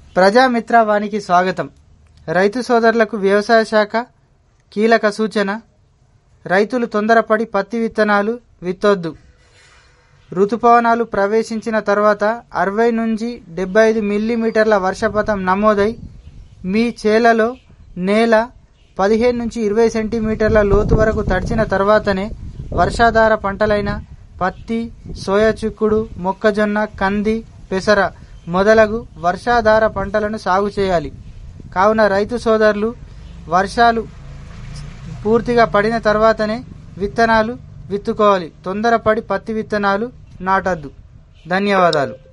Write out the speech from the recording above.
ప్రజామిత్ర వానికి స్వాగతం రైతు సోదరులకు వ్యవసాయ శాఖ కీలక సూచన రైతులు తొందరపడి పత్తి విత్తనాలు విత్తొద్దు ఋతుపవనాలు ప్రవేశించిన తర్వాత అరవై నుంచి డెబ్బై ఐదు మిల్లీమీటర్ల వర్షపాతం నమోదై మీ చేలలో నేల పదిహేను నుంచి ఇరవై సెంటీమీటర్ల లోతు వరకు తడిచిన తర్వాతనే వర్షాధార పంటలైన పత్తి సోయా చిక్కుడు మొక్కజొన్న కంది పెసర మొదలగు వర్షాధార పంటలను సాగు చేయాలి కావున రైతు సోదరులు వర్షాలు పూర్తిగా పడిన తర్వాతనే విత్తనాలు విత్తుకోవాలి తొందరపడి పత్తి విత్తనాలు నాటద్దు ధన్యవాదాలు